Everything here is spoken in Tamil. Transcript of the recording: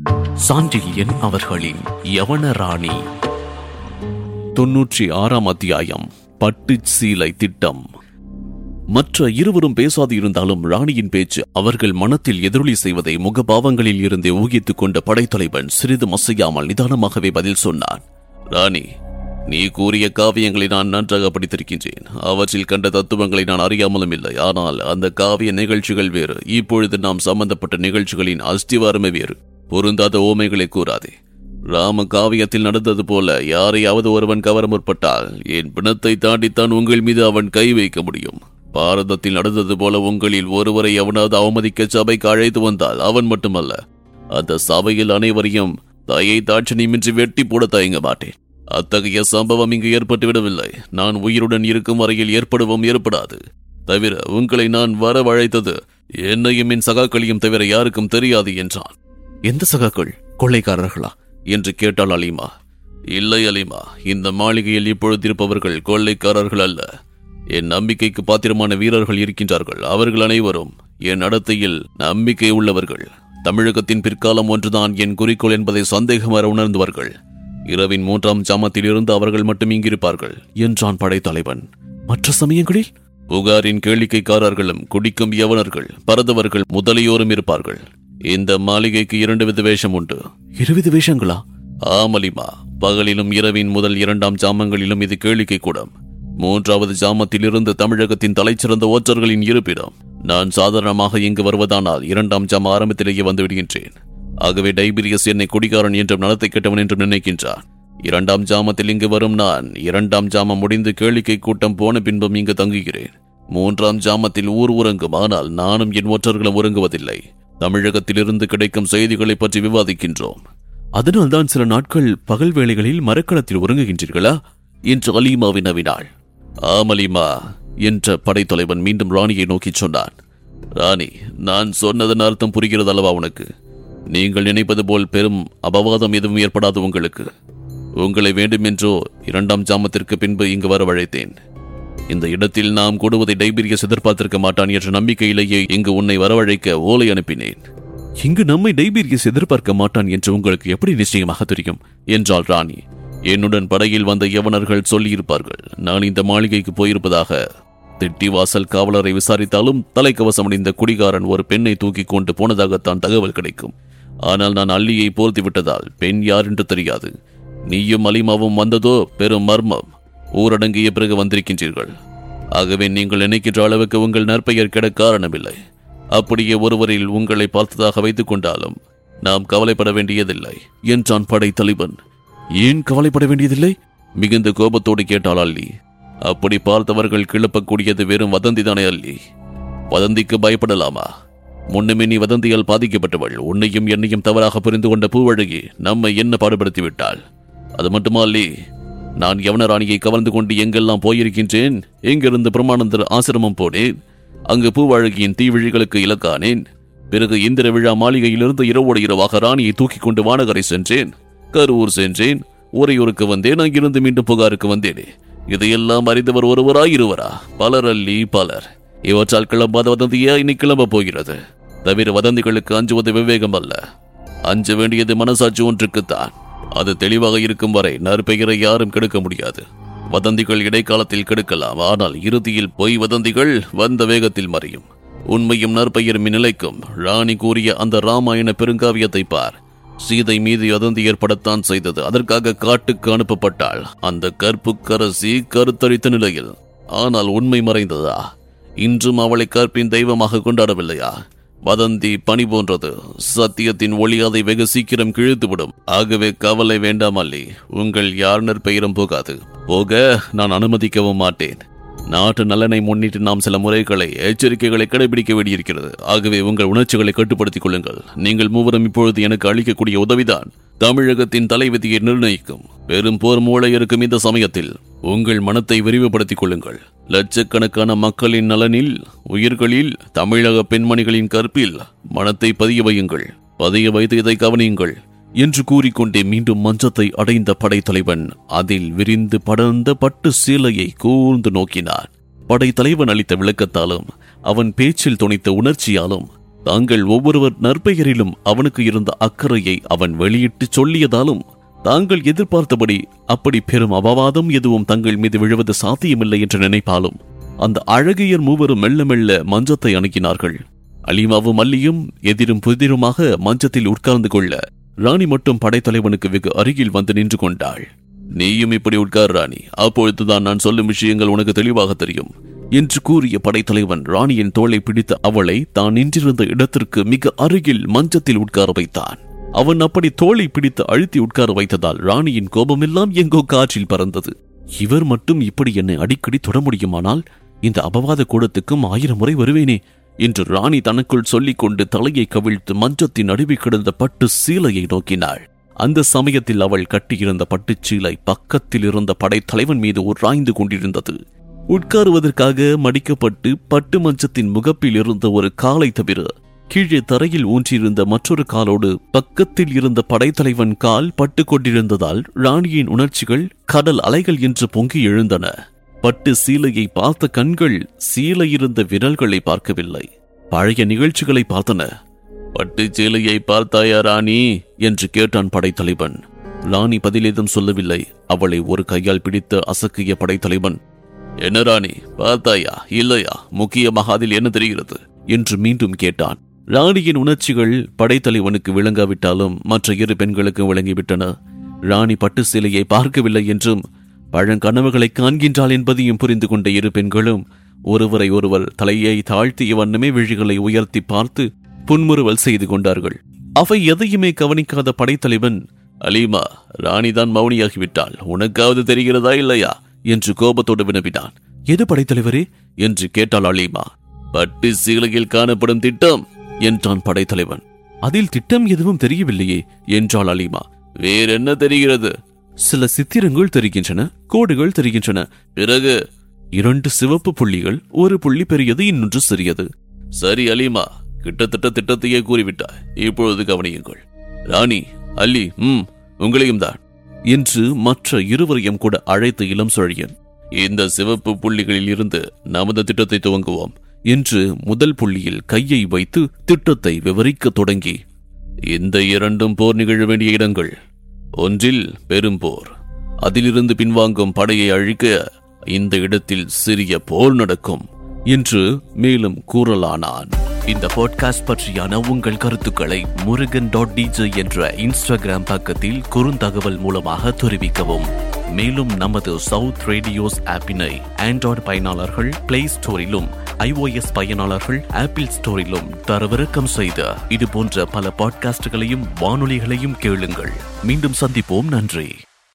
சாண்டில்யன் அவர்களின் யவனராணி தொன்னூற்றி ஆறாம் அத்தியாயம் பட்டுச் சீலை திட்டம் மற்ற இருவரும் பேசாது இருந்தாலும் ராணியின் பேச்சு அவர்கள் மனத்தில் எதிரொலி செய்வதை முகபாவங்களில் இருந்தே ஊகித்துக் கொண்ட படைத்தலைவன் சிறிது மசையாமல் நிதானமாகவே பதில் சொன்னான் ராணி நீ கூறிய காவியங்களை நான் நன்றாக படித்திருக்கின்றேன் அவற்றில் கண்ட தத்துவங்களை நான் அறியாமலும் இல்லை ஆனால் அந்த காவிய நிகழ்ச்சிகள் வேறு இப்பொழுது நாம் சம்பந்தப்பட்ட நிகழ்ச்சிகளின் அஸ்திவாரமே வேறு பொருந்தாத ஓமைகளை கூறாதே ராம காவியத்தில் நடந்தது போல யாரையாவது ஒருவன் கவர முற்பட்டால் என் பிணத்தை தாண்டித்தான் உங்கள் மீது அவன் கை வைக்க முடியும் பாரதத்தில் நடந்தது போல உங்களில் ஒருவரை எவனாவது அவமதிக்க சபைக்கு அழைத்து வந்தால் அவன் மட்டுமல்ல அந்த சபையில் அனைவரையும் தாயை தாட்சணியமின்றி வெட்டி போட தயங்க மாட்டேன் அத்தகைய சம்பவம் இங்கு ஏற்பட்டு விடவில்லை நான் உயிருடன் இருக்கும் வரையில் ஏற்படவும் ஏற்படாது தவிர உங்களை நான் வரவழைத்தது என்னையும் என் சகாக்களையும் தவிர யாருக்கும் தெரியாது என்றான் எந்த சகாக்கள் கொள்ளைக்காரர்களா என்று கேட்டாள் அலிமா இல்லை அலிமா இந்த மாளிகையில் இப்பொழுது இருப்பவர்கள் கொள்ளைக்காரர்கள் அல்ல என் நம்பிக்கைக்கு பாத்திரமான வீரர்கள் இருக்கின்றார்கள் அவர்கள் அனைவரும் என் நடத்தையில் நம்பிக்கை உள்ளவர்கள் தமிழகத்தின் பிற்காலம் ஒன்றுதான் என் குறிக்கோள் என்பதை சந்தேகமர உணர்ந்தவர்கள் இரவின் மூன்றாம் ஜாமத்தில் இருந்து அவர்கள் மட்டும் இங்கிருப்பார்கள் என்றான் படைத்தலைவன் மற்ற சமயங்களில் புகாரின் கேளிக்கைக்காரர்களும் குடிக்கும் யவனர்கள் பரதவர்கள் முதலியோரும் இருப்பார்கள் இந்த மாளிகைக்கு இரண்டு வித வேஷம் உண்டு இருவித வேஷங்களா ஆமலிமா பகலிலும் இரவின் முதல் இரண்டாம் ஜாமங்களிலும் இது கேளிக்கை கூடம் மூன்றாவது ஜாமத்தில் இருந்து தமிழகத்தின் தலைச்சிறந்த ஓற்றர்களின் இருப்பிடம் நான் சாதாரணமாக இங்கு வருவதானால் இரண்டாம் ஜாம ஆரம்பத்திலேயே வந்து விடுகின்றேன் ஆகவே டைபீரியஸ் என்னை குடிகாரன் என்றும் நடத்தை கெட்டவன் என்றும் நினைக்கின்றான் இரண்டாம் ஜாமத்தில் இங்கு வரும் நான் இரண்டாம் ஜாமம் முடிந்து கேளிக்கை கூட்டம் போன பின்பும் இங்கு தங்குகிறேன் மூன்றாம் ஜாமத்தில் ஊர் உறங்கும் ஆனால் நானும் என் ஒற்றர்களும் உறங்குவதில்லை தமிழகத்திலிருந்து கிடைக்கும் செய்திகளை பற்றி விவாதிக்கின்றோம் அதனால்தான் சில நாட்கள் பகல் வேளைகளில் மரக்களத்தில் உறங்குகின்றீர்களா என்று அலீமா வினவினாள் ஆமலிமா என்ற படைத்தலைவன் மீண்டும் ராணியை நோக்கிச் சொன்னான் ராணி நான் சொன்னதன் அர்த்தம் புரிகிறது அல்லவா உனக்கு நீங்கள் நினைப்பது போல் பெரும் அபவாதம் எதுவும் ஏற்படாது உங்களுக்கு உங்களை வேண்டுமென்றோ இரண்டாம் ஜாமத்திற்கு பின்பு இங்கு வரவழைத்தேன் இந்த இடத்தில் நாம் கூடுவதை டைபீரியஸ் எதிர்பார்த்திருக்க மாட்டான் என்ற நம்பிக்கையிலேயே இங்கு உன்னை வரவழைக்க ஓலை அனுப்பினேன் இங்கு நம்மை டைபீரியஸ் எதிர்பார்க்க மாட்டான் என்று உங்களுக்கு எப்படி நிச்சயமாக தெரியும் என்றாள் ராணி என்னுடன் படையில் வந்த யவனர்கள் சொல்லியிருப்பார்கள் நான் இந்த மாளிகைக்கு போயிருப்பதாக திட்டிவாசல் காவலரை விசாரித்தாலும் தலைக்கவசம் அணிந்த குடிகாரன் ஒரு பெண்ணை தூக்கி கொண்டு போனதாகத்தான் தகவல் கிடைக்கும் ஆனால் நான் அள்ளியை போர்த்தி விட்டதால் பெண் யார் என்று தெரியாது நீயும் அலிமாவும் வந்ததோ பெரும் மர்மம் ஊரடங்கிய பிறகு வந்திருக்கின்றீர்கள் ஆகவே நீங்கள் நினைக்கின்ற அளவுக்கு உங்கள் நற்பெயர் கெட காரணமில்லை அப்படியே ஒருவரில் உங்களை பார்த்ததாக வைத்துக் கொண்டாலும் நாம் கவலைப்பட வேண்டியதில்லை என்றான் படைத்தலைவன் ஏன் கவலைப்பட வேண்டியதில்லை மிகுந்த கோபத்தோடு கேட்டாள் அல்லி அப்படி பார்த்தவர்கள் கிளப்பக்கூடியது வெறும் வதந்திதானே அல்லி வதந்திக்கு பயப்படலாமா முன்னுமே நீ வதந்தியால் பாதிக்கப்பட்டவள் உன்னையும் என்னையும் தவறாக புரிந்து கொண்ட பூவழகி நம்மை என்ன பாடுபடுத்தி விட்டாள் அது மட்டுமா அல்லி நான் யவனராணியை கவர்ந்து கொண்டு எங்கெல்லாம் போயிருக்கின்றேன் எங்கிருந்து பிரமானந்தர் ஆசிரமம் போனேன் அங்கு பூவழகியின் தீவிழிகளுக்கு இலக்கானேன் பிறகு இந்திர விழா மாளிகையிலிருந்து இரவோடு இரவாக ராணியை தூக்கிக் கொண்டு வானகரை சென்றேன் கரூர் சென்றேன் உறையூருக்கு வந்தேன் அங்கிருந்து மீண்டும் புகாருக்கு வந்தேனே இதையெல்லாம் அறிந்தவர் ஒருவரா இருவரா பலர் அல்லி பலர் இவற்றால் கிளம்பாத வதந்தியா இனி கிளம்ப போகிறது தவிர வதந்திகளுக்கு அஞ்சுவது விவேகம் அல்ல அஞ்ச வேண்டியது மனசாட்சி ஒன்றுக்குத்தான் அது தெளிவாக இருக்கும் வரை நற்பெயரை யாரும் கெடுக்க முடியாது வதந்திகள் இடைக்காலத்தில் கெடுக்கலாம் ஆனால் இறுதியில் பொய் வதந்திகள் வந்த வேகத்தில் மறையும் உண்மையும் நற்பெயரும் நிலைக்கும் ராணி கூறிய அந்த ராமாயண பெருங்காவியத்தை பார் சீதை மீது வதந்தி ஏற்படத்தான் செய்தது அதற்காக காட்டுக்கு அனுப்பப்பட்டாள் அந்த கற்புக்கரசி கருத்தரித்த நிலையில் ஆனால் உண்மை மறைந்ததா இன்றும் அவளை கற்பின் தெய்வமாக கொண்டாடவில்லையா வதந்தி பனி போன்றது சத்தியத்தின் ஒளி அதை வெகு சீக்கிரம் கிழித்துவிடும் ஆகவே கவலை வேண்டாம் அல்லி உங்கள் யார் நற்பெயரும் போகாது போக நான் அனுமதிக்கவும் மாட்டேன் நாட்டு நலனை முன்னிட்டு நாம் சில முறைகளை எச்சரிக்கைகளை கடைபிடிக்க வேண்டியிருக்கிறது ஆகவே உங்கள் உணர்ச்சிகளை கட்டுப்படுத்திக் கொள்ளுங்கள் நீங்கள் மூவரும் இப்பொழுது எனக்கு அளிக்கக்கூடிய உதவிதான் தமிழகத்தின் தலைவிதியை நிர்ணயிக்கும் பெரும் போர் மூளை இருக்கும் இந்த சமயத்தில் உங்கள் மனத்தை விரிவுபடுத்திக் கொள்ளுங்கள் லட்சக்கணக்கான மக்களின் நலனில் உயிர்களில் தமிழக பெண்மணிகளின் கற்பில் மனத்தை பதிய வையுங்கள் பதிய வைத்து இதை கவனியுங்கள் என்று கூறிக்கொண்டே மீண்டும் மஞ்சத்தை அடைந்த படைத்தலைவன் அதில் விரிந்து படர்ந்த பட்டு சீலையை கூர்ந்து நோக்கினான் படைத்தலைவன் அளித்த விளக்கத்தாலும் அவன் பேச்சில் துணித்த உணர்ச்சியாலும் தாங்கள் ஒவ்வொருவர் நற்பெயரிலும் அவனுக்கு இருந்த அக்கறையை அவன் வெளியிட்டு சொல்லியதாலும் தாங்கள் எதிர்பார்த்தபடி அப்படி பெரும் அபவாதம் எதுவும் தங்கள் மீது விழுவது சாத்தியமில்லை என்று நினைப்பாலும் அந்த அழகியர் மூவரும் மெல்ல மெல்ல மஞ்சத்தை அணுகினார்கள் அலிமாவும் அல்லியும் எதிரும் புதிருமாக மஞ்சத்தில் உட்கார்ந்து கொள்ள ராணி மட்டும் படைத்தலைவனுக்கு வெகு அருகில் வந்து நின்று கொண்டாள் நீயும் இப்படி உட்கார் ராணி அப்பொழுதுதான் நான் சொல்லும் விஷயங்கள் உனக்கு தெளிவாக தெரியும் என்று கூறிய படைத்தலைவன் ராணியின் தோளை பிடித்து அவளை தான் நின்றிருந்த இடத்திற்கு மிக அருகில் மஞ்சத்தில் உட்கார வைத்தான் அவன் அப்படி தோளை பிடித்து அழுத்தி உட்கார வைத்ததால் ராணியின் கோபமெல்லாம் எங்கோ காற்றில் பறந்தது இவர் மட்டும் இப்படி என்னை அடிக்கடி தொட முடியுமானால் இந்த அபவாத கூடத்துக்கும் ஆயிரம் முறை வருவேனே என்று ராணி தனக்குள் சொல்லிக் கொண்டு தலையை கவிழ்த்து மஞ்சத்தின் நடுவே கிடந்த பட்டு சீலையை நோக்கினாள் அந்த சமயத்தில் அவள் கட்டியிருந்த பட்டுச் சீலை பக்கத்தில் இருந்த படைத்தலைவன் மீது உராய்ந்து கொண்டிருந்தது உட்காருவதற்காக மடிக்கப்பட்டு பட்டு மஞ்சத்தின் முகப்பில் இருந்த ஒரு காலை தவிர கீழே தரையில் ஊன்றியிருந்த மற்றொரு காலோடு பக்கத்தில் இருந்த படைத்தலைவன் கால் பட்டு கொண்டிருந்ததால் ராணியின் உணர்ச்சிகள் கடல் அலைகள் என்று பொங்கி எழுந்தன பட்டு சீலையை பார்த்த கண்கள் சீலை இருந்த விரல்களை பார்க்கவில்லை பழைய நிகழ்ச்சிகளை பார்த்தன பட்டு சீலையை பார்த்தாயா ராணி என்று கேட்டான் படைத்தலைவன் ராணி பதிலேதும் சொல்லவில்லை அவளை ஒரு கையால் பிடித்து அசக்கிய படைத்தலைவன் என்ன ராணி பார்த்தாயா இல்லையா முக்கியமாக அதில் என்ன தெரிகிறது என்று மீண்டும் கேட்டான் ராணியின் உணர்ச்சிகள் படைத்தலைவனுக்கு விளங்காவிட்டாலும் மற்ற இரு பெண்களுக்கு விளங்கிவிட்டன ராணி பட்டு சிலையை பார்க்கவில்லை என்றும் பழங்கனவுகளை காண்கின்றாள் என்பதையும் புரிந்து கொண்ட இரு பெண்களும் ஒருவரை ஒருவர் தலையை தாழ்த்திய வண்ணமே விழிகளை உயர்த்தி பார்த்து புன்முறுவல் செய்து கொண்டார்கள் அவை எதையுமே கவனிக்காத படைத்தலைவன் அலீமா ராணிதான் மௌனியாகிவிட்டாள் உனக்காவது தெரிகிறதா இல்லையா என்று கோபத்தோடு வினவினான் எது படைத்தலைவரே என்று கேட்டாள் அலீமா பட்டு சீலையில் காணப்படும் திட்டம் என்றான் படைத்தலைவன் அதில் திட்டம் எதுவும் தெரியவில்லையே என்றாள் அலீமா வேறென்ன தெரிகிறது சில சித்திரங்கள் தெரிகின்றன கோடுகள் தெரிகின்றன பிறகு இரண்டு சிவப்பு புள்ளிகள் ஒரு புள்ளி பெரியது இன்னொன்று சிறியது சரி அலீமா கிட்டத்தட்ட திட்டத்தையே கூறிவிட்டாய் இப்பொழுது கவனியுங்கள் ராணி அல்லி ம் உங்களையும் தான் என்று மற்ற இருவரையும் கூட அழைத்த இளம் சொழியன் இந்த சிவப்பு புள்ளிகளில் இருந்து நமது திட்டத்தை துவங்குவோம் என்று முதல் புள்ளியில் கையை வைத்து திட்டத்தை விவரிக்கத் தொடங்கி இந்த இரண்டும் போர் நிகழ வேண்டிய இடங்கள் ஒன்றில் பெரும் போர் அதிலிருந்து பின்வாங்கும் படையை அழிக்க இந்த இடத்தில் சிறிய போர் நடக்கும் என்று மேலும் கூறலானான் இந்த பாட்காஸ்ட் பற்றியான உங்கள் கருத்துக்களை முருகன் டாட் டிஜே என்ற இன்ஸ்டாகிராம் பக்கத்தில் குறுந்தகவல் மூலமாக தெரிவிக்கவும் மேலும் நமது சவுத் ரேடியோஸ் ஆப்பினை ஆண்ட்ராய்டு பயனாளர்கள் பிளே ஸ்டோரிலும் ஐஓஎஸ் பயனாளர்கள் ஆப்பிள் ஸ்டோரிலும் தரவிறக்கம் செய்த இது போன்ற பல பாட்காஸ்டுகளையும் வானொலிகளையும் கேளுங்கள் மீண்டும் சந்திப்போம் நன்றி